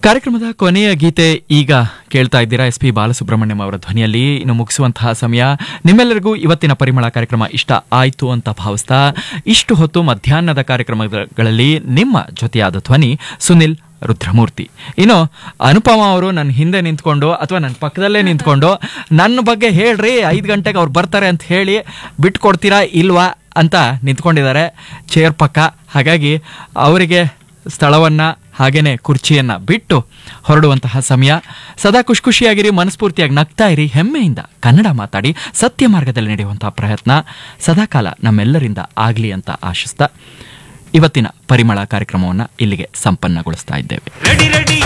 ಕಾರ್ಯಕ್ರಮದ ಕೊನೆಯ ಗೀತೆ ಈಗ ಕೇಳ್ತಾ ಇದ್ದೀರಾ ಎಸ್ ಪಿ ಬಾಲಸುಬ್ರಹ್ಮಣ್ಯಂ ಅವರ ಧ್ವನಿಯಲ್ಲಿ ಇನ್ನು ಮುಗಿಸುವಂತಹ ಸಮಯ ನಿಮ್ಮೆಲ್ಲರಿಗೂ ಇವತ್ತಿನ ಪರಿಮಳ ಕಾರ್ಯಕ್ರಮ ಇಷ್ಟ ಆಯ್ತು ಅಂತ ಭಾವಿಸ್ತಾ ಇಷ್ಟು ಹೊತ್ತು ಮಧ್ಯಾಹ್ನದ ಕಾರ್ಯಕ್ರಮಗಳಲ್ಲಿ ನಿಮ್ಮ ಜೊತೆಯಾದ ಧ್ವನಿ ಸುನಿಲ್ ರುದ್ರಮೂರ್ತಿ ಇನ್ನು ಅನುಪಮ ಅವರು ನನ್ನ ಹಿಂದೆ ನಿಂತ್ಕೊಂಡು ಅಥವಾ ನನ್ನ ಪಕ್ಕದಲ್ಲೇ ನಿಂತ್ಕೊಂಡು ನನ್ನ ಬಗ್ಗೆ ಹೇಳ್ರಿ ಐದು ಗಂಟೆಗೆ ಅವ್ರು ಬರ್ತಾರೆ ಅಂತ ಹೇಳಿ ಬಿಟ್ಕೊಡ್ತೀರಾ ಇಲ್ವಾ ಅಂತ ನಿಂತ್ಕೊಂಡಿದ್ದಾರೆ ಚೇರ್ ಪಕ್ಕ ಹಾಗಾಗಿ ಅವರಿಗೆ ಸ್ಥಳವನ್ನ ಹಾಗೇನೆ ಕುರ್ಚಿಯನ್ನ ಬಿಟ್ಟು ಹೊರಡುವಂತಹ ಸಮಯ ಸದಾ ಖುಷಿ ಖುಷಿಯಾಗಿರಿ ಮನಸ್ಫೂರ್ತಿಯಾಗಿ ನಗ್ತಾ ಇರಿ ಹೆಮ್ಮೆಯಿಂದ ಕನ್ನಡ ಮಾತಾಡಿ ಸತ್ಯ ಮಾರ್ಗದಲ್ಲಿ ನಡೆಯುವಂತಹ ಪ್ರಯತ್ನ ಸದಾಕಾಲ ನಮ್ಮೆಲ್ಲರಿಂದ ಆಗಲಿ ಅಂತ ಆಶಿಸ್ತಾ ಇವತ್ತಿನ ಪರಿಮಳ ಕಾರ್ಯಕ್ರಮವನ್ನು ಇಲ್ಲಿಗೆ ಸಂಪನ್ನಗೊಳಿಸ್ತಾ ಇದ್ದೇವೆ ರೆಡಿ ರೆಡಿ